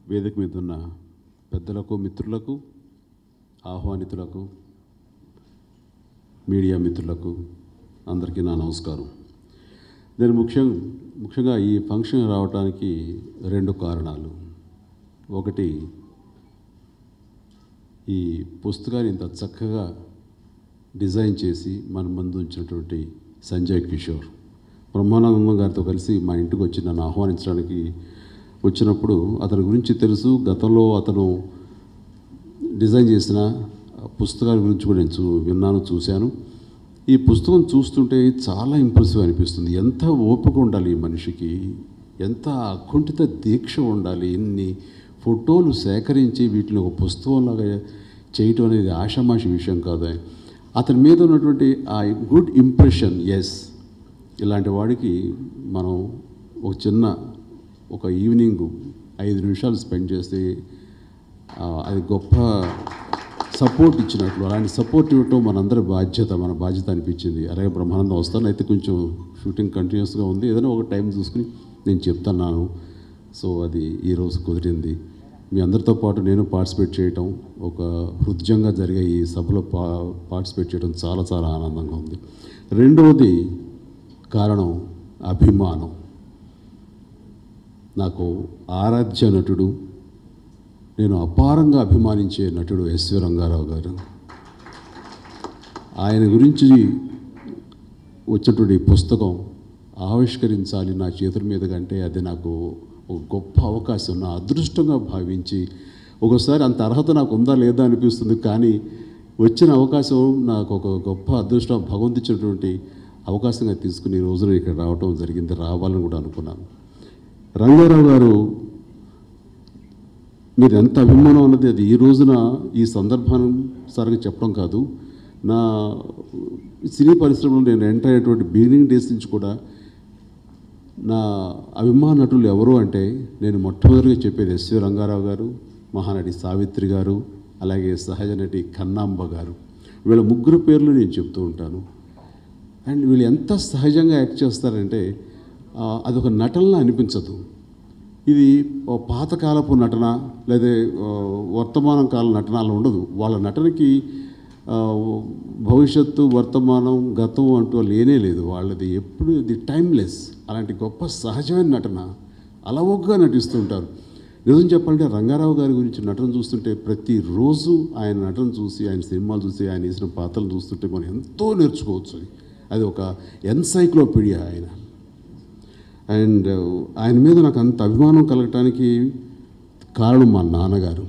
వేదిక మీద ఉన్న పెద్దలకు మిత్రులకు ఆహ్వానితులకు మీడియా మిత్రులకు అందరికీ నా నమస్కారం నేను ముఖ్యం ముఖ్యంగా ఈ ఫంక్షన్ రావడానికి రెండు కారణాలు ఒకటి ఈ పుస్తకాన్ని ఇంత చక్కగా డిజైన్ చేసి మన ముందు ఉంచినటువంటి సంజయ్ కిషోర్ బ్రహ్మానందం గారితో కలిసి మా ఇంటికి వచ్చి నన్ను ఆహ్వానించడానికి వచ్చినప్పుడు అతని గురించి తెలుసు గతంలో అతను డిజైన్ చేసిన పుస్తకాల గురించి కూడా నేను చూ విన్నాను చూశాను ఈ పుస్తకం చూస్తుంటే చాలా ఇంప్రెసివ్ అనిపిస్తుంది ఎంత ఓపిక ఉండాలి ఈ మనిషికి ఎంత అకుంఠిత దీక్ష ఉండాలి ఇన్ని ఫోటోలు సేకరించి వీటిని ఒక పుస్తకంలాగా చేయటం అనేది ఆషామాషి విషయం కాదు అతని మీద ఉన్నటువంటి ఆ గుడ్ ఇంప్రెషన్ ఎస్ ఇలాంటి వాడికి మనం ఒక చిన్న ఒక ఈవినింగ్ ఐదు నిమిషాలు స్పెండ్ చేస్తే ఆ, అది గొప్ప సపోర్ట్ ఇచ్చినట్లు అలాంటి సపోర్ట్ ఇవ్వటం మనందరి బాధ్యత మన బాధ్యత అనిపించింది అలాగే బ్రహ్మానందం వస్తాను అయితే కొంచెం షూటింగ్ కంటిన్యూస్గా ఉంది ఏదైనా ఒక టైం చూసుకుని నేను చెప్తున్నాను సో అది ఈరోజు కుదిరింది మీ అందరితో పాటు నేను పార్టిసిపేట్ చేయటం ఒక హృదయంగా జరిగే ఈ సభలో పా పార్టిసిపేట్ చేయడం చాలా చాలా ఆనందంగా ఉంది రెండవది కారణం అభిమానం నాకు ఆరాధ్య నటుడు నేను అపారంగా అభిమానించే నటుడు ఎస్వి రంగారావు గారు ఆయన గురించి వచ్చినటువంటి ఈ పుస్తకం ఆవిష్కరించాలి నా చేతుల మీద కంటే అది నాకు ఒక గొప్ప అవకాశం నా అదృష్టంగా భావించి ఒకసారి అంత అర్హత నాకు ఉందా లేదా అనిపిస్తుంది కానీ వచ్చిన అవకాశం నాకు ఒక గొప్ప అదృష్టం భగవంతించినటువంటి అవకాశంగా తీసుకుని ఈ రోజున ఇక్కడ రావటం జరిగింది రావాలని కూడా అనుకున్నాను రంగారావు గారు మీరు ఎంత అభిమానం అన్నది అది ఈ రోజున ఈ సందర్భానుసారంగా చెప్పడం కాదు నా సినీ పరిశ్రమలో నేను ఎంటర్ అయ్యేటువంటి బిగినింగ్ డేస్ నుంచి కూడా నా అభిమాన నటులు ఎవరు అంటే నేను మొట్టమొదటిగా చెప్పేది ఎస్వి రంగారావు గారు మహానటి సావిత్రి గారు అలాగే సహజ నటి కన్నాంబ గారు వీళ్ళ ముగ్గురు పేర్లు నేను చెప్తూ ఉంటాను అండ్ వీళ్ళు ఎంత సహజంగా యాక్ట్ చేస్తారంటే ఆ, అదొక నటనలా అనిపించదు ఇది ఓ పాతకాలపు నటన లేదా ఆ, వర్తమానం కాల నటన అలా ఉండదు వాళ్ళ నటనకి ఆ, భవిష్యత్తు వర్తమానం గతం అంటూ లేనే లేదు వాళ్ళది ఎప్పుడు ఇది టైమ్లెస్ అలాంటి గొప్ప సహజమైన నటన అలవోగ్గా నటిస్తుంటారు నిజం చెప్పాలంటే రంగారావు గారి గురించి నటన చూస్తుంటే ప్రతిరోజు ఆయన నటన చూసి ఆయన సినిమాలు చూసి ఆయన వేసిన పాత్రలు చూస్తుంటే మనం ఎంతో నేర్చుకోవచ్చు అది. అది ఒక ఎన్సైక్లోపీడియా ఆయన అండ్ ఆయన మీద నాకు అంత అభిమానం కలగటానికి కారణం మా నాన్నగారు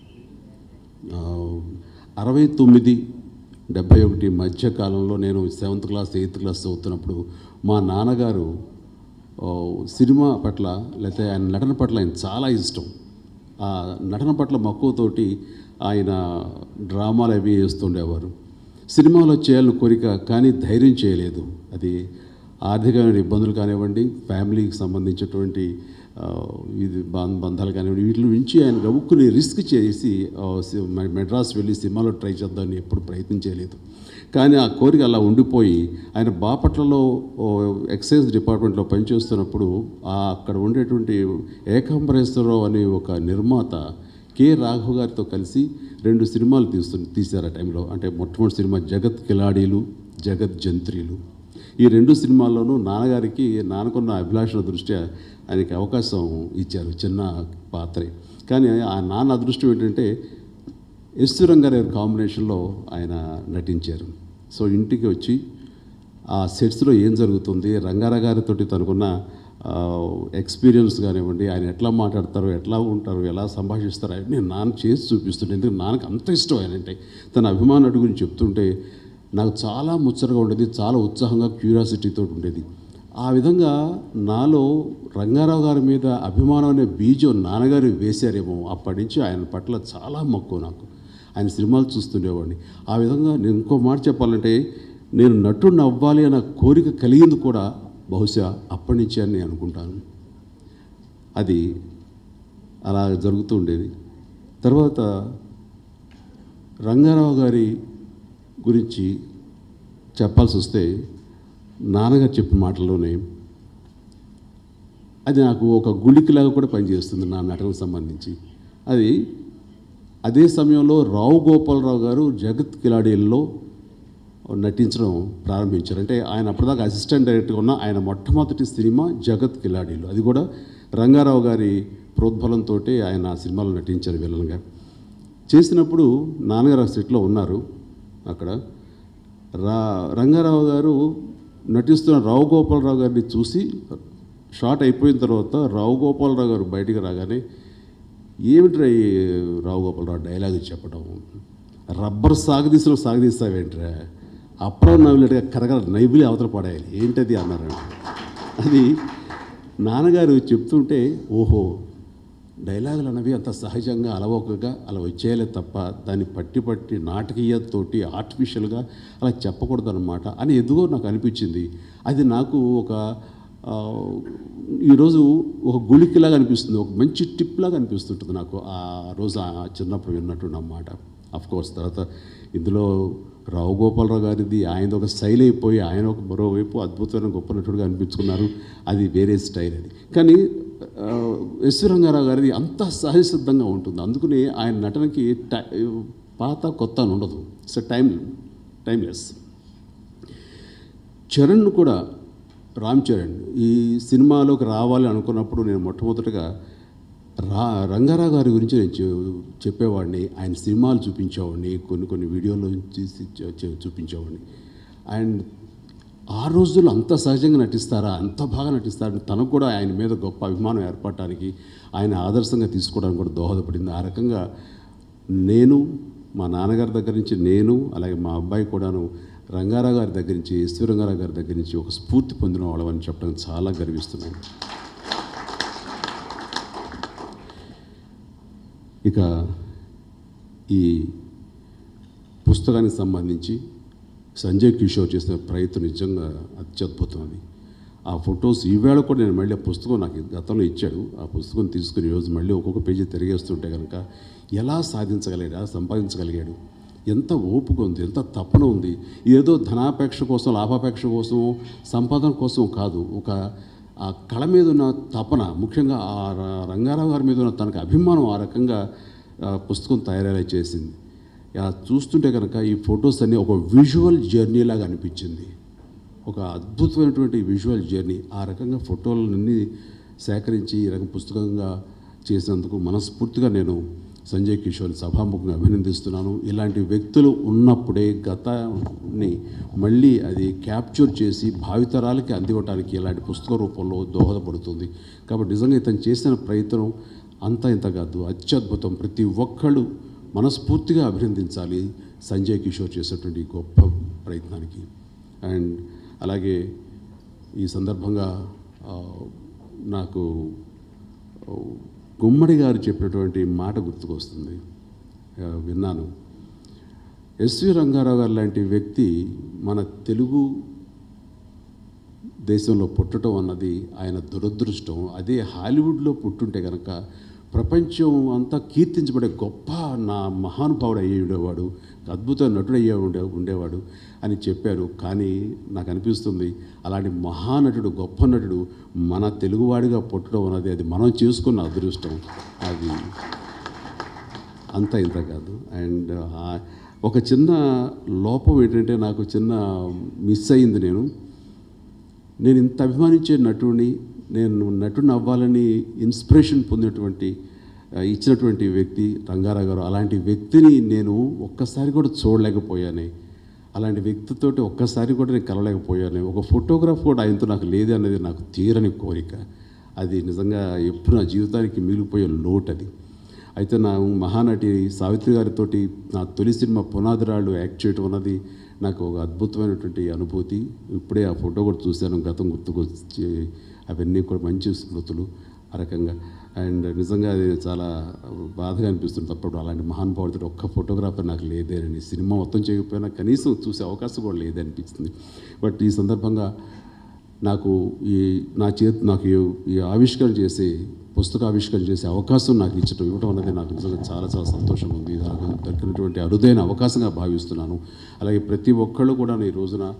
ఆ, అరవై తొమ్మిది డెబ్భై ఒకటి మధ్య కాలంలో నేను సెవెంత్ క్లాస్ ఎయిత్ క్లాస్ చదువుతున్నప్పుడు మా నాన్నగారు ఆ, సినిమా పట్ల లేకపోతే ఆయన నటన పట్ల ఆయన చాలా ఇష్టం ఆ నటన పట్ల మక్కువతోటి ఆయన డ్రామాలు అవి వేస్తుండేవారు సినిమాలో చేయాలని కోరిక కానీ ధైర్యం చేయలేదు అది ఆర్థికమైన ఇబ్బందులు కానివ్వండి ఫ్యామిలీకి సంబంధించినటువంటి ఆ, ఇది బాం- బంధాలు కానివ్వండి వీటి నుంచి ఆయన గవుక్కుని రిస్క్ చేసి ఆ, సి- మె- మెడ్రాస్ వెళ్ళి సినిమాలో ట్రై చేద్దామని ఎప్పుడు ప్రయత్నం చేయలేదు కానీ ఆ కోరిక అలా ఉండిపోయి ఆయన బాపట్లలో ఓ ఎక్సైజ్ డిపార్ట్మెంట్లో పనిచేస్తున్నప్పుడు ఆ అక్కడ ఉండేటువంటి ఏకాంబరేశ్వరరావు అనే ఒక నిర్మాత కె రాఘవ్ గారితో కలిసి రెండు సినిమాలు తీస్తు తీశారు ఆ టైంలో అంటే మొట్టమొదటి సినిమా జగత్ కిలాడీలు జగత్ జంత్రీలు ఈ రెండు సినిమాల్లోనూ నాన్నగారికి నాన్నకున్న అభిలాషల దృష్ట్యా ఆయనకి అవకాశం ఇచ్చారు చిన్న పాత్రే కానీ ఆ నాన్న అదృష్టం ఏంటంటే ఎస్వి రంగారావు కాంబినేషన్లో ఆయన నటించారు సో ఇంటికి వచ్చి ఆ సెట్స్లో ఏం జరుగుతుంది రంగారావు గారితో తనకున్న ఆ, ఎక్స్పీరియన్స్ కానివ్వండి ఆయన ఎట్లా మాట్లాడతారు ఎట్లా ఉంటారు ఎలా సంభాషిస్తారు అని నేను నాన్న చేసి చూపిస్తుంటే ఎందుకంటే నాన్నకు అంత ఇష్టం ఆయన అంటే తన అభిమానుడి గురించి చెప్తుంటే నాకు చాలా ముచ్చటగా ఉండేది చాలా ఉత్సాహంగా క్యూరియాసిటీతో ఉండేది ఆ విధంగా నాలో రంగారావు గారి మీద అభిమానం అనే బీజం నాన్నగారు వేశారేమో అప్పటి నుంచి ఆయన పట్ల చాలా మక్కువ నాకు ఆయన సినిమాలు చూస్తుండేవాడిని ఆ విధంగా నేను ఇంకో మాట చెప్పాలంటే నేను నటుడిని అవ్వాలి అన్న కోరిక కలిగింది కూడా బహుశా అప్పటి నుంచి అని నేను అనుకుంటాను అది అలా జరుగుతూ ఉండేది తర్వాత రంగారావు గారి గురించి చెప్పాల్సి వస్తే నాన్నగారు చెప్పిన మాటల్లోనే అది నాకు ఒక గుళికలాగా కూడా పనిచేస్తుంది నా నటనకు సంబంధించి అది అదే సమయంలో రావు గోపాలరావు గారు జగత్ కిలాడీల్లో నటించడం ప్రారంభించారు అంటే ఆయన అప్పటిదాకా అసిస్టెంట్ డైరెక్టర్గా ఉన్న ఆయన మొట్టమొదటి సినిమా జగత్ కిలాడీలు అది కూడా రంగారావు గారి ప్రోద్బలంతో ఆయన ఆ సినిమాలో నటించారు విలన్గా చేసినప్పుడు నాన్నగారు ఆ సెట్లో ఉన్నారు అక్కడ రా రంగారావు గారు నటిస్తున్న రావు గోపాలరావు గారిని చూసి షార్ట్ అయిపోయిన తర్వాత రావు గోపాలరావు గారు బయటికి రాగానే ఏమిట్రా ఈ రావు గోపాలరావు డైలాగ్ చెప్పడం రబ్బర్ సాగదీసులో సాగదీస్తావేంట్రా అప్పుడం నవ్వులేట్టుగా కరగల నైబులి అవతల పడేయాలి ఏంటది అన్నారు అది నాన్నగారు చెప్తుంటే ఓహో డైలాగులు అనేవి అంత సహజంగా అలవోకగా అలా వచ్చేయాలే తప్ప దాన్ని పట్టి పట్టి నాటకీయతోటి ఆర్టిఫిషియల్గా అలా చెప్పకూడదు అనమాట అని ఎదుగో నాకు అనిపించింది అది నాకు ఒక ఆ, ఈరోజు ఒక గుళికలాగా అనిపిస్తుంది ఒక మంచి టిప్ లాగా అనిపిస్తుంటుంది నాకు ఆ రోజు ఆ చిన్నప్పుడు విన్నటువంటి అన్నమాట అఫ్ కోర్స్ తర్వాత ఇందులో రావు గోపాలరావు గారిది ఆయన ఒక స్టైల్ అయిపోయి ఆయన ఒక మరోవైపు అద్భుతమైన గొప్ప నటుడుగా అనిపించుకున్నారు అది వేరే స్టైల్ అది కానీ ఆ, ఎస్వి రంగారావు గారిది అంత సహజసిద్ధంగా ఉంటుంది అందుకని ఆయన నటనకి టై పాత కొత్త అని ఉండదు ఇట్స్ టైం టైమ్లెస్ చరణ్ కూడా రామ్ చరణ్ ఈ సినిమాలోకి రావాలి అనుకున్నప్పుడు నేను మొట్టమొదటిగా రా రంగారావు గారి గురించి నేను చె- చెప్పేవాడిని ఆయన సినిమాలు చూపించేవాడిని కొన్ని కొన్ని వీడియోలు తీసి చూ- చూ- చూపించేవాడిని అండ్ ఆ రోజుల్లో అంత సహజంగా నటిస్తారా అంత బాగా నటిస్తారని తనకు కూడా ఆయన మీద గొప్ప అభిమానం ఏర్పడటానికి ఆయన ఆదర్శంగా తీసుకోవడానికి కూడా దోహదపడింది ఆ రకంగా నేను మా నాన్నగారి దగ్గర నుంచి నేను అలాగే మా అబ్బాయి కూడాను రంగారావు గారి దగ్గర నుంచి ఎస్వి రంగారావు గారి దగ్గర నుంచి ఒక స్ఫూర్తి పొందిన వాళ్ళమని చెప్పడం చాలా గర్విస్తున్నాను ఇక ఈ పుస్తకానికి సంబంధించి సంజయ్ కిషోర్ చేసిన ప్రయత్నం నిజంగా అత్యద్భుతం అది ఆ ఫొటోస్ ఈవేళ కూడా నేను మళ్ళీ ఆ పుస్తకం నాకు గతంలో ఇచ్చాడు ఆ పుస్తకం తీసుకుని ఈరోజు మళ్ళీ ఒక్కొక్క పేజీ తిరిగేస్తుంటే కనుక ఎలా సాధించగలిగాడు ఎలా సంపాదించగలిగాడు ఎంత ఓపిక ఉంది ఎంత తపన ఉంది ఏదో ధనాపేక్ష కోసం లాభాపేక్ష కోసం సంపాదన కోసం కాదు ఒక ఆ కళ మీద ఉన్న తపన ముఖ్యంగా ఆ ర- రంగారావు గారి మీద ఉన్న తనకు అభిమానం ఆ రకంగా ఆ, పుస్తకం తయారయ్యేలా చేసింది ఆ చూస్తుంటే కనుక ఈ ఫొటోస్ అన్నీ ఒక విజువల్ జర్నీ లాగా అనిపించింది ఒక అద్భుతమైనటువంటి విజువల్ జర్నీ ఆ రకంగా ఫోటోలన్నీ సేకరించి ఈ రకం పుస్తకంగా చేసినందుకు మనస్ఫూర్తిగా నేను సంజయ్ కిషోర్ని సభాముఖంగా అభినందిస్తున్నాను ఇలాంటి వ్యక్తులు ఉన్నప్పుడే గతాన్ని మళ్ళీ అది క్యాప్చర్ చేసి భావితరాలకి అందివ్వటానికి ఇలాంటి పుస్తక రూపంలో దోహదపడుతుంది కాబట్టి నిజంగా ఇతను చేసిన ప్రయత్నం అంతా ఇంత కాదు అత్యద్భుతం ప్రతి ఒక్కళ్ళు మనస్ఫూర్తిగా అభినందించాలి సంజయ్ కిషోర్ చేసేటువంటి గొప్ప ప్రయత్నానికి అండ్ అలాగే ఈ సందర్భంగా ఆ, నాకు ఆ, గుమ్మడి గారు చెప్పినటువంటి మాట గుర్తుకొస్తుంది ఆ, విన్నాను ఎస్వి రంగారావు గారు లాంటి వ్యక్తి మన తెలుగు దేశంలో పుట్టడం అన్నది ఆయన దురదృష్టం అదే హాలీవుడ్లో పుట్టుంటే కనుక ప్రపంచం అంతా కీర్తించబడే గొప్ప నా మహానుభావుడు అయ్యి ఉండేవాడు అద్భుత నటుడు అయ్యే ఉండే ఉండేవాడు అని చెప్పారు కానీ నాకు అనిపిస్తుంది అలాంటి మహానటుడు గొప్ప నటుడు మన తెలుగువాడిగా పుట్టడం అన్నది అది మనం చేసుకున్న అదృష్టం అది అంత ఇంత కాదు అండ్ ఆ- ఒక చిన్న లోపం ఏంటంటే నాకు చిన్న మిస్ అయింది నేను నేను ఇంత అభిమానించే నటుడిని నేను నటుడిని అవ్వాలని ఇన్స్పిరేషన్ పొందినటువంటి ఆ, ఇచ్చినటువంటి వ్యక్తి రంగారావు గారు అలాంటి వ్యక్తిని నేను ఒక్కసారి కూడా చూడలేకపోయాను అలాంటి వ్యక్తితోటి ఒక్కసారి కూడా నేను కలవలేకపోయాను ఒక ఫోటోగ్రాఫ్ కూడా ఆయనతో నాకు లేదు అనేది నాకు తీరని కోరిక అది నిజంగా ఎప్పుడు నా జీవితానికి మిగిలిపోయే లోటు అది అయితే నా మహానటి సావిత్రి గారితోటి నా తొలి సినిమా పునాదిరాళ్ళు యాక్ట్ చేయడం అన్నది నాకు ఒక అద్భుతమైనటువంటి అనుభూతి ఇప్పుడే ఆ ఫోటో కూడా చూశాను గతం గుర్తుకొచ్చి అవన్నీ కూడా మంచి స్మృతులు ఆ రకంగా అండ్ నిజంగా అది చాలా బాధగా అనిపిస్తుంది అప్పుడు అలాంటి మహానుభావుడితో ఒక్క ఫోటోగ్రాఫర్ నాకు లేదేనని సినిమా మొత్తం చేయకపోయినా కనీసం చూసే అవకాశం కూడా లేదనిపిస్తుంది బట్ ఈ సందర్భంగా నాకు ఈ నా చేతి నాకు ఈ- ఈ ఆవిష్కరణ చేసి పుస్తక ఆవిష్కరణ చేసే అవకాశం నాకు ఇచ్చటం ఇవ్వడం అనేది నాకు నిజంగా చాలా చాలా సంతోషంగా ఉంది ఇది నాకు దొరికినటువంటి అరుదైన అవకాశంగా భావిస్తున్నాను అలాగే ప్రతి ఒక్కళ్ళు కూడా ఈ రోజున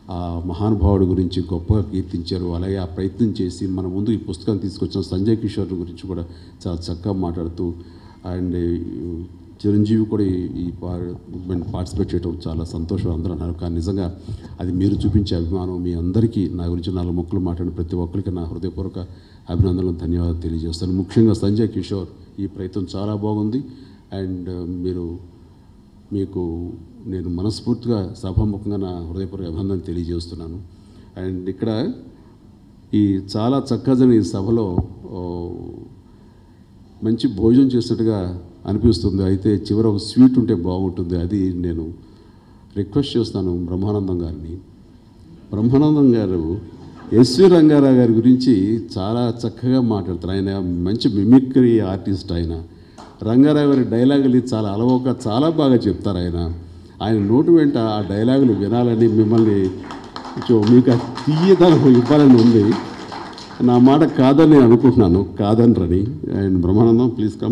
ఆ మహానుభావుడి గురించి గొప్పగా కీర్తించారు అలాగే ఆ ప్రయత్నం చేసి మన ముందు ఈ పుస్తకాన్ని తీసుకొచ్చిన సంజయ్ కిషోర్ గురించి కూడా చాలా చక్కగా మాట్లాడుతూ అండ్ చిరంజీవి కూడా ఈ- ఈ పార్టిసిపేట్ చేయడం చాలా సంతోషం అందరూ అన్నారు కానీ నిజంగా అది మీరు చూపించే అభిమానం మీ అందరికీ నా గురించి నాలుగు మొక్కలు మాట్లాడిన ప్రతి ఒక్కరికి నా హృదయపూర్వక అభినందనలు ధన్యవాదాలు తెలియజేస్తాను ముఖ్యంగా సంజయ్ కిషోర్ ఈ ప్రయత్నం చాలా బాగుంది అండ్ మీరు మీకు నేను మనస్ఫూర్తిగా సభాముఖంగా నా హృదయపూర్వక అభినందన తెలియజేస్తున్నాను అండ్ ఇక్కడ ఈ చాలా చక్కగా జరిగిన ఈ సభలో ఓ, మంచి భోజనం చేసినట్టుగా అనిపిస్తుంది అయితే చివర ఒక స్వీట్ ఉంటే బాగుంటుంది అది నేను రిక్వెస్ట్ చేస్తాను బ్రహ్మానందం గారిని బ్రహ్మానందం గారు ఎస్వి రంగారావు గారి గురించి చాలా చక్కగా మాట్లాడతారు ఆయన మంచి మిమిక్రీ ఆర్టిస్ట్ ఆయన రంగారావు గారి డైలాగులు చాలా అలవోక చాలా బాగా చెప్తారు ఆయన ఆయన నోటు వెంట ఆ డైలాగులు వినాలని మిమ్మల్ని కొంచెం మీకు ఆ తీయదనం ఇవ్వాలని ఉంది నా మాట కాదని నేను అనుకుంటున్నాను కాదనరని and Brahmanandam please come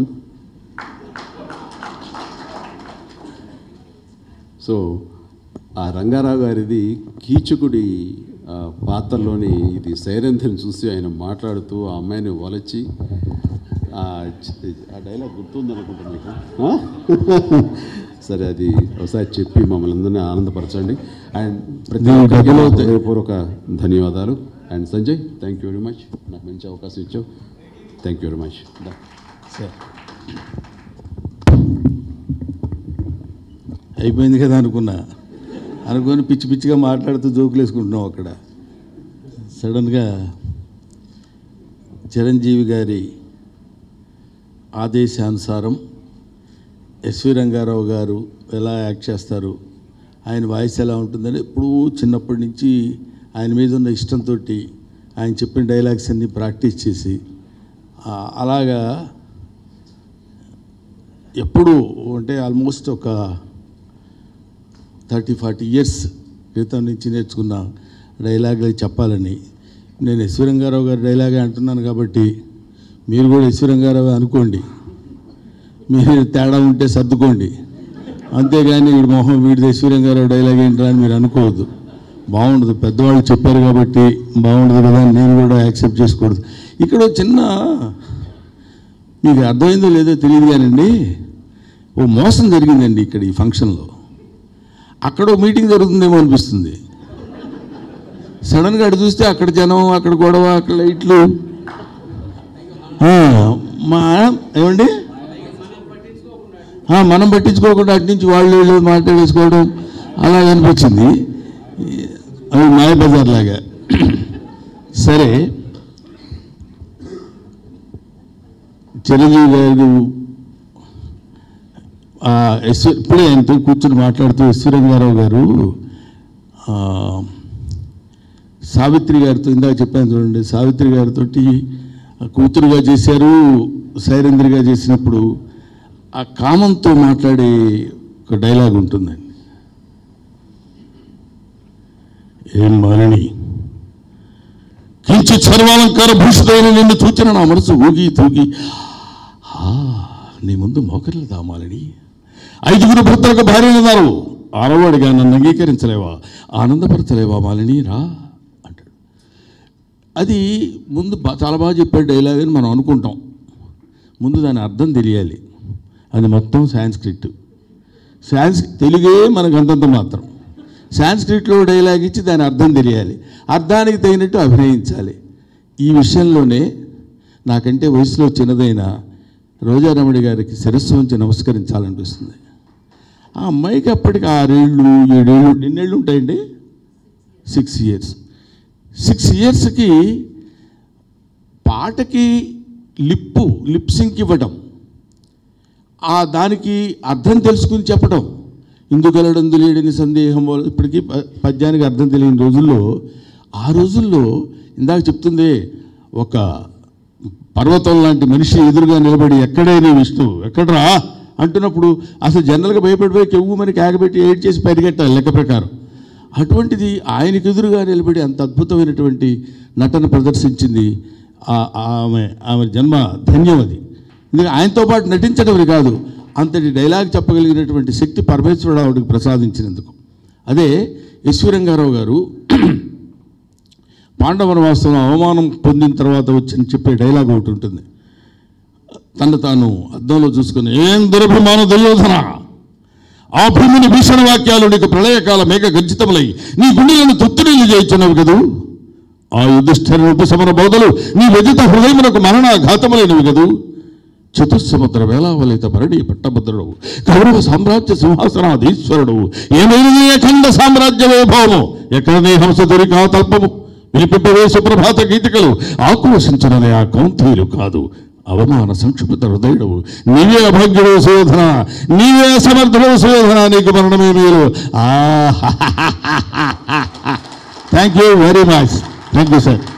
so ఆ రంగారావు గారిది కీచకుడి ఆ, పాత్రలోని ఇది సైరంధ్రిని చూసి ఆయన మాట్లాడుతూ ఆ అమ్మాయిని వలచి ఆ చ- ఆ డైలాగ్ గుర్తుంది అనుకుంటా మీకు ఆ? సరే అది ఒకసారి చెప్పి మమ్మల్ని అందరినీ ఆనందపరచండి అండ్ ప్రతి ఒక్కరికి నా హృదయపూర్వక ధన్యవాదాలు and Sanjay thank you very much నాకు మంచి అవకాశం ఇచ్చావు థ్యాంక్ యూ వెరీ మచ్ సరే అయిపోయింది కదా అనుకున్నా అనుకొని పిచ్చి పిచ్చిగా మాట్లాడుతూ జోకులు వేసుకుంటున్నాం అక్కడ సడన్గా చిరంజీవి గారి ఆదేశానుసారం ఎస్వి రంగారావు గారు ఎలా యాక్ట్ చేస్తారు ఆయన వాయిస్ ఎలా ఉంటుందని ఎప్పుడూ చిన్నప్పటి నుంచి ఆయన మీద ఉన్న ఇష్టంతో ఆయన చెప్పిన డైలాగ్స్ అన్నీ ప్రాక్టీస్ చేసి ఆ, అలాగా ఎప్పుడు అంటే ఆల్మోస్ట్ ఒక థర్టీ ఫార్టీ ఇయర్స్ క్రితం నుంచి నేర్చుకున్న డైలాగులు చెప్పాలని నేను ఎస్వి రంగారావు గారి డైలాగే అంటున్నాను కాబట్టి మీరు కూడా ఎస్వి రంగారావు అనుకోండి మీరు తేడా ఉంటే సర్దుకోండి అంతేగాని వీడి మొహం వీడి ఎస్వి రంగారావు డైలాగ్ ఏంట్రా అని మీరు అనుకోవద్దు బాగుండదు పెద్దవాళ్ళు చెప్పారు కాబట్టి బాగుండదు కదా అని నేను కూడా యాక్సెప్ట్ చేసుకోకూడదు ఇక్కడ ఒక చిన్న మీకు అర్థమైందో లేదో తెలియదు కానండి ఓ మోసం జరిగిందండి ఇక్కడ ఈ ఫంక్షన్లో అక్కడ ఓ మీటింగ్ జరుగుతుందేమో అనిపిస్తుంది సడన్గా అటు చూస్తే అక్కడ జనం అక్కడ గొడవ అక్కడ లైట్లు ఆ, మా ఏమండి ఆ, మనం పట్టించుకోకుండా అటు నుంచి వాళ్ళు వీళ్ళు మాట్లాడేసుకోవడం అలా అనిపించింది అది మాయ బజార్ లాగా సరే చిరంజీవి గారు ఆ, ఎస్వి ఇప్పుడే ఆయనతో కూర్చొని మాట్లాడుతూ ఎస్వి రంగారావు గారు ఆ, సావిత్రి గారితో ఇందాక చెప్పాను చూడండి సావిత్రి గారితో కూతురుగా చేశారు సైరేంద్రిగా చేసినప్పుడు ఆ కామంతో మాట్లాడే ఒక డైలాగ్ ఉంటుందండి ఏం మాలిని కించిత్ సర్వాలంకార భూషితమైన నిన్ను చూచిన నా మనసు ఊగి తూగి ఆ, నీ ముందు మోకర్లు దామాలని ఐదుగురు భర్తలకు భార్యలు ఉన్నారు ఆరవాడిగా నన్ను అంగీకరించలేవా ఆనందపరచలేవా మాలిని రా అంటాడు అది ముందు బా- చాలా బాగా చెప్పాడు డైలాగ్ అని మనం అనుకుంటాం ముందు దాని అర్థం తెలియాలి అది మొత్తం సాంస్క్రిట్ సాన్స్ తెలుగే మనకు అంతంత మాత్రం సాంస్క్రిట్లో డైలాగ్ ఇచ్చి దాని అర్థం తెలియాలి అర్థానికి తగినట్టు అభినయించాలి ఈ విషయంలోనే నాకంటే వయసులో చిన్నదైన రోజారమణి గారికి శిరస్సు ఉంచి నమస్కరించాలనిపిస్తుంది ఆ అమ్మాయికి అప్పటికి ఆరేళ్ళు ఏడేళ్ళు ఎన్నేళ్ళు ఉంటాయండి సిక్స్ ఇయర్స్ సిక్స్ ఇయర్స్కి పాటకి లిప్పు లిప్సింక్ ఇవ్వడం ఆ దానికి అర్థం తెలుసుకుని చెప్పడం ఇందుగలడందు లేడని సందేహం వల్ల- ఇప్పటికీ ప- పద్యానికి అర్థం తెలియని రోజుల్లో ఆ రోజుల్లో ఇందాక చెప్తుంది ఒక పర్వతం లాంటి మనిషి ఎదురుగా నిలబడి ఎక్కడైనా విష్ణు ఎక్కడరా అంటున్నప్పుడు అసలు జనరల్గా భయపడిపోయి కెవ్వు మనకి ఆగబెట్టి ఏడ్ చేసి పరిగెట్టాలి లెక్క ప్రకారం అటువంటిది ఆయనకు ఎదురుగా నిలబడి అంత అద్భుతమైనటువంటి నటన ప్రదర్శించింది ఆ- ఆమె ఆమె జన్మ ధన్యం అది ఎందుకంటే ఆయనతో పాటు నటించడమే కాదు అంతటి డైలాగ్ చెప్పగలిగినటువంటి శక్తి పరమేశ్వరుడు ఆవిడకి ప్రసాదించినందుకు అదే ఎస్వి రంగారావు గారు పాండవ వనవాసంలో అవమానం పొందిన తర్వాత వచ్చి చెప్పే డైలాగ్ ఒకటి ఉంటుంది తను తాను అద్దంలో చూసుకుని ఏం దురభిమాన దుర్యోధన ఆ భూమిని భీషణ వాక్యాలు నీకు ప్రళయకాల మేఘ గర్జితములై నీ గుండెలను తుత్తునీళ్ళు చేయించున్నవి కదూ ఆ యుధిష్ఠిర ఉపశమన బోధలు నీ వ్యజిత హృదయమునకు మరణాఘాతములైనవి కదూ చతుస్సముద్ర వేలావలిత భరణి పట్టభద్రుడు కౌరవ సామ్రాజ్య సింహాసనాధీశ్వరుడు ఏమైనా నీ అఖండ సామ్రాజ్య వైభవము ఎక్కడ నీ హంస దొరికా తల్పము వినిపింపవే సుప్రభాత గీతికలు ఆక్రోశించినది ఆ కౌంతీలు కాదు అవమాన సంక్షిప్త హృదయుడు నీవే అభాగ్యుడు శోధన నీవే అసమర్థుడు శోధన నీకు మరణమే మీరు thank you very much thank you sir